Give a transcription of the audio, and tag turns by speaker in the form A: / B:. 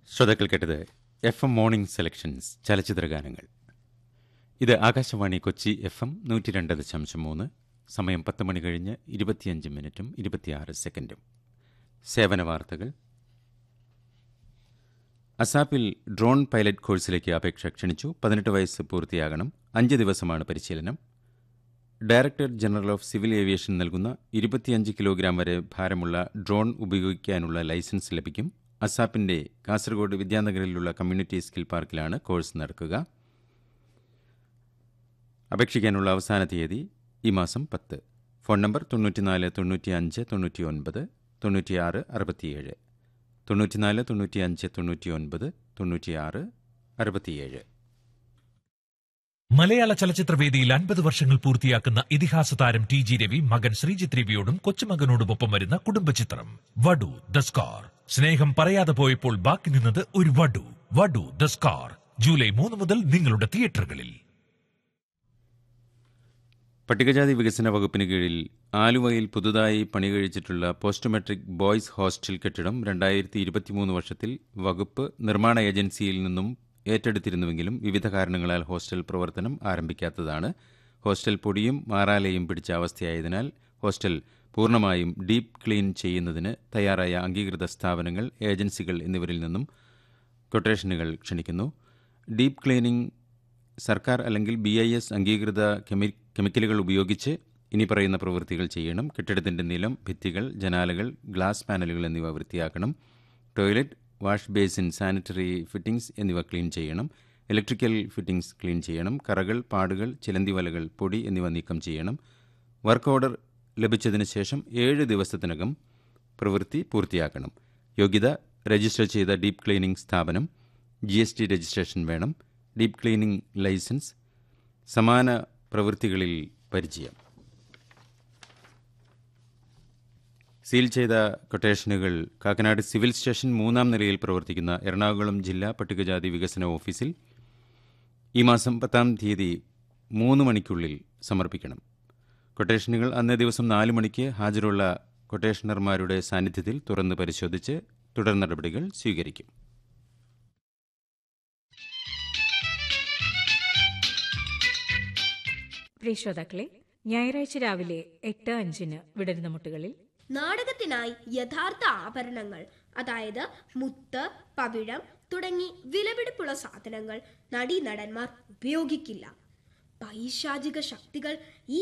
A: ശ്രോതാക്കൾ കേട്ടത് F M morning selections ചലച്ചിത്ര ഗാനങ്ങൾ ഇത് ആകാശവാണി കൊച്ചി എഫ് എം നൂറ്റി രണ്ട് ദശാംശം മൂന്ന് സമയം പത്ത് മണി കഴിഞ്ഞ് ഇരുപത്തിയഞ്ച് മിനിറ്റും ഇരുപത്തിയാറ് സെക്കൻഡും സേവന വാർത്തകൾ അസാപ്പിൽ ഡ്രോൺ പൈലറ്റ് കോഴ്സിലേക്ക് അപേക്ഷ ക്ഷണിച്ചു പതിനെട്ട് വയസ്സ് പൂർത്തിയാകണം അഞ്ച് ദിവസമാണ് പരിശീലനം director general of civil aviation നൽകുന്ന ഇരുപത്തിയഞ്ച് കിലോഗ്രാം വരെ ഭാരമുള്ള ഡ്രോൺ ഉപയോഗിക്കാനുള്ള ലൈസൻസ് ലഭിക്കും അസാപ്പിന്റെ കാസർഗോഡ് വിദ്യാനഗറിലുള്ള കമ്മ്യൂണിറ്റി സ്കിൽ പാർക്കിലാണ് കോഴ്സ് നടക്കുക അപേക്ഷിക്കാനുള്ള അവസാന തീയതി ഈ മാസം പത്ത് ഫോൺ നമ്പർ തൊണ്ണൂറ്റിനാല് തൊണ്ണൂറ്റിയഞ്ച് തൊണ്ണൂറ്റിയൊൻപത് തൊണ്ണൂറ്റിയാറ് അറുപത്തിയേഴ് തൊണ്ണൂറ്റിനാല് തൊണ്ണൂറ്റിയഞ്ച് തൊണ്ണൂറ്റിയൊൻപത് തൊണ്ണൂറ്റിയാറ് അറുപത്തിയേഴ്
B: മലയാള ചലച്ചിത്രവേദിയിൽ അൻപത് വർഷങ്ങൾ പൂർത്തിയാക്കുന്ന ഇതിഹാസ താരം ടി ജി രവി മകൻ ശ്രീജിത്ത് രവിയോടും കൊച്ചുമകനോടുമൊപ്പം വരുന്ന കുടുംബചിത്രം വടു ദ സ്കാർ സ്നേഹം പറയാതെ പോയപ്പോൾ ബാക്കി നിന്നത് ഒരു വടു വടു ദ സ്കാർ ജൂലൈ മൂന്ന് മുതൽ നിങ്ങളുടെ തിയേറ്ററുകളിൽ
A: പട്ടികജാതി വികസന വകുപ്പിന് കീഴിൽ ആലുവയിൽ പുതുതായി പണികഴിച്ചിട്ടുള്ള പോസ്റ്റ് മെട്രിക് ബോയ്സ് ഹോസ്റ്റൽ കെട്ടിടം രണ്ടായിരത്തി ഇരുപത്തിമൂന്ന് വർഷത്തിൽ വകുപ്പ് നിർമ്മാണ ഏജൻസിയിൽ നിന്നും ഏറ്റെടുത്തിരുന്നുവെങ്കിലും വിവിധ കാരണങ്ങളാൽ ഹോസ്റ്റൽ പ്രവർത്തനം ആരംഭിക്കാത്തതാണ് ഹോസ്റ്റൽ പൊടിയും മാറാലയും പിടിച്ച അവസ്ഥയായതിനാൽ ഹോസ്റ്റൽ പൂർണ്ണമായും ഡീപ്പ് ക്ലീൻ ചെയ്യുന്നതിന് തയ്യാറായ അംഗീകൃത സ്ഥാപനങ്ങൾ ഏജൻസികൾ എന്നിവരിൽ നിന്നും കൊട്ടേഷനുകൾ ക്ഷണിക്കുന്നു ഡീപ്പ് ക്ലീനിംഗ് സർക്കാർ അല്ലെങ്കിൽ ബി ഐ എസ് അംഗീകൃത കെമി കെമിക്കലുകൾ ഉപയോഗിച്ച് ഇനി പറയുന്ന പ്രവൃത്തികൾ ചെയ്യണം കെട്ടിടത്തിന്റെ നിലം ഭിത്തികൾ ജനാലകൾ ഗ്ലാസ് പാനലുകൾ എന്നിവ വൃത്തിയാക്കണം toilet wash basin sanitary fittings എന്നിവ ക്ലീൻ ചെയ്യണം ഇലക്ട്രിക്കൽ ഫിറ്റിംഗ്സ് ക്ലീൻ ചെയ്യണം കറകൾ പാടുകൾ ചിലന്തി വലകൾ പൊടി എന്നിവ നീക്കം ചെയ്യണം വർക്ക് ഓർഡർ ലഭിച്ചതിന് ശേഷം ഏഴ് ദിവസത്തിനകം പ്രവൃത്തി പൂർത്തിയാക്കണം യോഗ്യത രജിസ്റ്റർ ചെയ്ത ഡീപ്പ് ക്ലീനിംഗ് സ്ഥാപനം ജി എസ് ടി രജിസ്ട്രേഷൻ വേണം ഡീപ്പ് ക്ലീനിംഗ് ലൈസൻസ് സമാന പ്രവൃത്തികളിൽ പരിചയം സീൽ ചെയ്ത കൊട്ടേഷനുകൾ കാക്കനാട് സിവിൽ സ്റ്റേഷൻ മൂന്നാം നിലയിൽ പ്രവർത്തിക്കുന്ന എറണാകുളം ജില്ലാ പട്ടികജാതി വികസന ഓഫീസിൽ ഈ മാസം പത്താം തീയതി മൂന്ന് മണിക്കുള്ളിൽ സമർപ്പിക്കണം കൊട്ടേഷനുകൾ അന്നേ ദിവസം നാല് മണിക്ക് ഹാജരുള്ള കൊട്ടേഷണർമാരുടെ സാന്നിധ്യത്തിൽ തുറന്ന് പരിശോധിച്ച് തുടർ നടപടികൾ സ്വീകരിക്കും
C: പ്രിയ ശ്രോതാക്കളെ ഞായറാഴ്ച രാവിലെ എട്ട് അഞ്ചിന് വിടരുന്ന മുട്ടുകളിൽ
D: നാടകത്തിനായി യഥാർത്ഥ ആഭരണങ്ങൾ അതായത് മുത്ത് പവിഴം തുടങ്ങി വിലപിടിപ്പുള്ള സാധനങ്ങൾ നടീനടന്മാർ ഉപയോഗിക്കില്ല പൈശാചിക ശക്തികൾ ഈ